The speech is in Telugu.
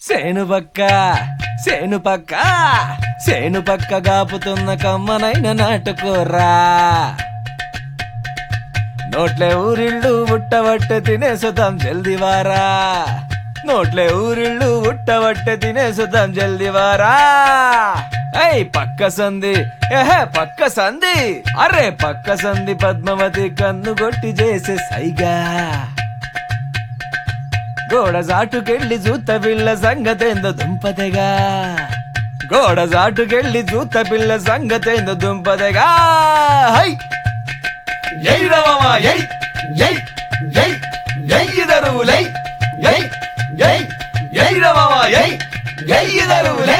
సేను పక్క సేను పక్క సేను పక్క గాపుతున్న కమ్మనైన నాటుకోరా నోట్లే ఊరిళ్ళు ఉట్టవట్టే తినేసుదాం జల్ది వారా నోట్లే ఊరిళ్ళు ఉట్టవట్టే తినేసుదాం జల్ది వారా ఐ పక్క సంధి ఏహే పక్క సంధి అరే పక్క సంధి పద్మవతి కన్ను కొట్టి చేసే సైగా గోడ జాటుకెళ్ళి జూత పిల్ల సంగతేందో దుంపదెగా గోడ జాటుకెళ్ళి జూత పిల్ల సంగతేందో దుంపదెగా హై ఎయ్ రవమా ఎయ్ ఎయ్ ఎయ్ ఎయ్ దరువులై ఎయ్ ఎయ్ ఎయ్ రవమా ఎయ్ ఎయ్ దరువులై